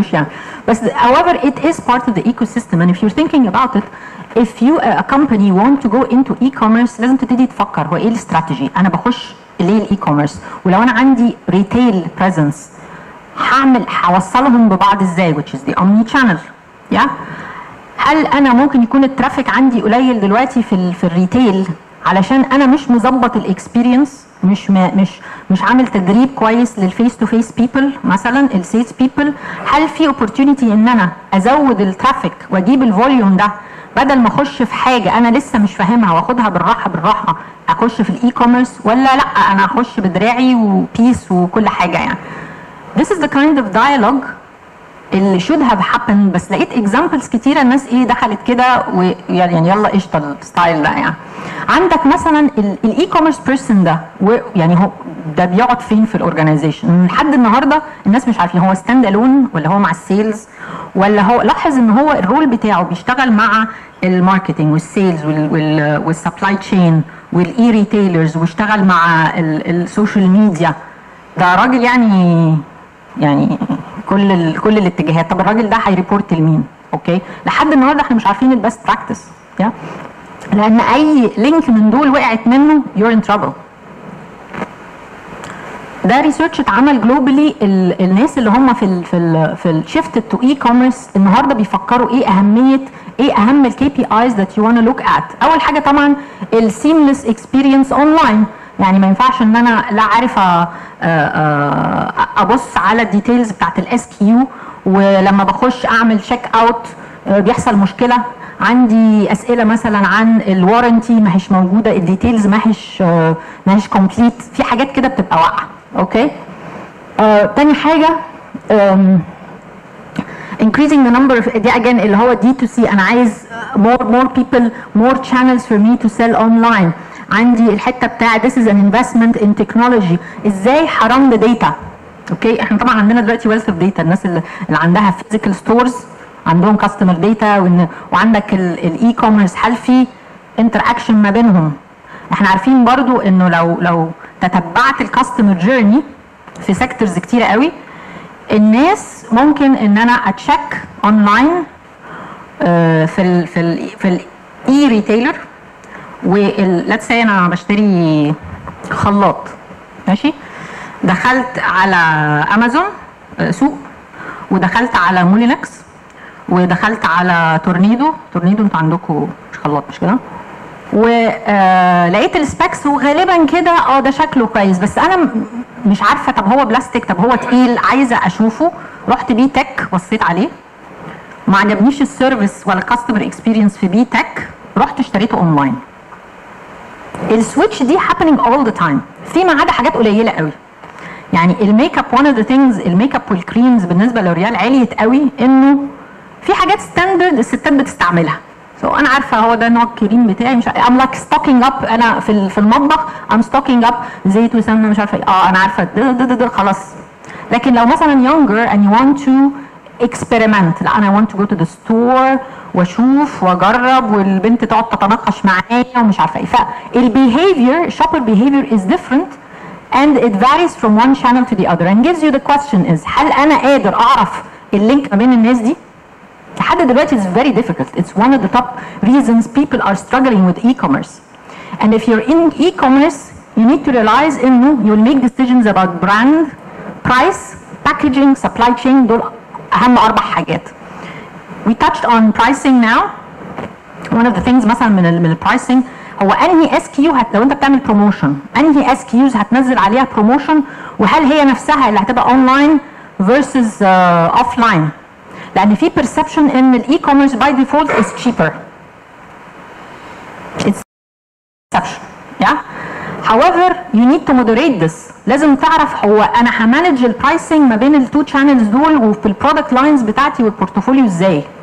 بحبوش يعني بس however it is part of the ecosystem and if you're thinking about it if you a company want to go into e-commerce لازم تبتدي تفكر هو ايه الاستراتيجي انا بخش ليه الاي كوميرس ولو انا عندي ريتيل بريزنس هعمل هوصلهم ببعض ازاي which is the omni channel yeah? هل انا ممكن يكون الترافيك عندي قليل دلوقتي في ال في الريتيل علشان انا مش مظبط الاكسبيرينس مش ما مش مش عامل تدريب كويس للفيس تو فيس بيبل مثلا السيلز بيبل هل في اوبورتيونيتي ان انا ازود الترافيك واجيب الفوليوم ده بدل ما اخش في حاجه انا لسه مش فاهمها واخدها بالراحه بالراحه اخش في الاي كوميرس ولا لا انا اخش بدراعي وبيس وكل حاجه يعني This is the kind of dialogue اللي should have happened بس لقيت examples كتيرة الناس ايه دخلت كده ويعني يلا قشطة الستايل ده يعني عندك مثلا الاي كوميرس بيرسون ده يعني هو ده بيقعد فين في الاورجنايزيشن لحد النهارده الناس مش عارفين هو ستاند الون ولا هو مع السيلز ولا هو لاحظ ان هو الرول بتاعه بيشتغل مع الماركتنج والسيلز والسبلاي تشين والاي ريتيلرز واشتغل مع السوشيال ميديا ده راجل يعني يعني كل ال كل الاتجاهات طب الراجل ده هيريبورت لمين اوكي لحد النهارده احنا مش عارفين البيست براكتس لان اي لينك من دول وقعت منه you're in trouble ده ريسيرش اتعمل جلوبالي الناس اللي هم في ال في ال في الشيفت تو اي كوميرس النهارده بيفكروا ايه اهميه ايه اهم الكي بي ايز ذات يو وانا لوك ات اول حاجه طبعا السيمليس اكسبيرينس اونلاين يعني ما ينفعش ان انا لا عارف ابص على الديتيلز بتاعت الاس كيو ولما بخش اعمل تشيك اوت بيحصل مشكله عندي اسئله مثلا عن الوارنتي ما هيش موجوده الديتيلز ما هيش ما هيش كومبليت في حاجات كده بتبقى واقعه اوكي آه، تاني حاجه um, increasing the number of دي again اللي هو دي تو سي انا عايز more more people more channels for me to sell online عندي الحته بتاع this is an investment in technology ازاي حرام داتا اوكي احنا طبعا عندنا دلوقتي wealth of data الناس اللي, اللي عندها physical stores عندهم كاستمر داتا وعندك الاي كوميرس هل في انتراكشن ما بينهم احنا عارفين برضو انه لو لو تتبعت الكاستمر جيرني في سيكتورز كتيره قوي الناس ممكن ان انا اتشيك اونلاين في ال في ال في الاي ريتيلر وليتس سي انا بشتري خلاط ماشي دخلت على امازون سوق ودخلت على مولينكس ودخلت على تورنيدو تورنيدو انتوا عندكم مش خلاط مش كده ولقيت السبيكس وغالبا كده اه ده شكله كويس بس انا مش عارفه طب هو بلاستيك طب هو تقيل عايزه اشوفه رحت بي تك بصيت عليه ما عجبنيش السيرفيس ولا الكاستمر اكسبيرينس في بي تك رحت اشتريته اونلاين السويتش دي happening all the time فيما عدا حاجات قليله قوي يعني الميك اب one of the things الميك اب والكريمز بالنسبه لوريال عليت قوي انه في حاجات ستاندرد الستات بتستعملها سو so انا عارفه هو ده نوع الكريم بتاعي مش ام لايك ستوكينج اب انا في في المطبخ ام ستوكينج اب زيت وسمنه مش عارفه اه انا عارفه ده ده ده, ده خلاص لكن لو مثلا younger and you want to experiment لا انا want to go to the store واشوف واجرب والبنت تقعد تتناقش معايا ومش عارفه ايه فالبيهيفير shopper behavior is different and it varies from one channel to the other and gives you the question is هل انا قادر اعرف اللينك ما بين الناس دي؟ لحد دلوقتي it's very difficult. It's one of the top reasons people are struggling with e-commerce. And if you're in e-commerce, you need to realize انه you'll make decisions about brand, price, packaging, supply chain دول اهم اربع حاجات. We touched on pricing now. One of the things مثلا من ال من البرايسنج هو انهي اس كيو لو انت بتعمل بروموشن انهي اس كيوز هتنزل عليها بروموشن وهل هي نفسها اللي هتبقى اونلاين فيرسز اوف لاين لان في perception ان الاي كوميرس باي ديفولت از cheaper it's perception yeah however you need to moderate this لازم تعرف هو انا همانج البرايسنج ما بين التو شانلز دول وفي البرودكت لاينز بتاعتي والبورتفوليو ازاي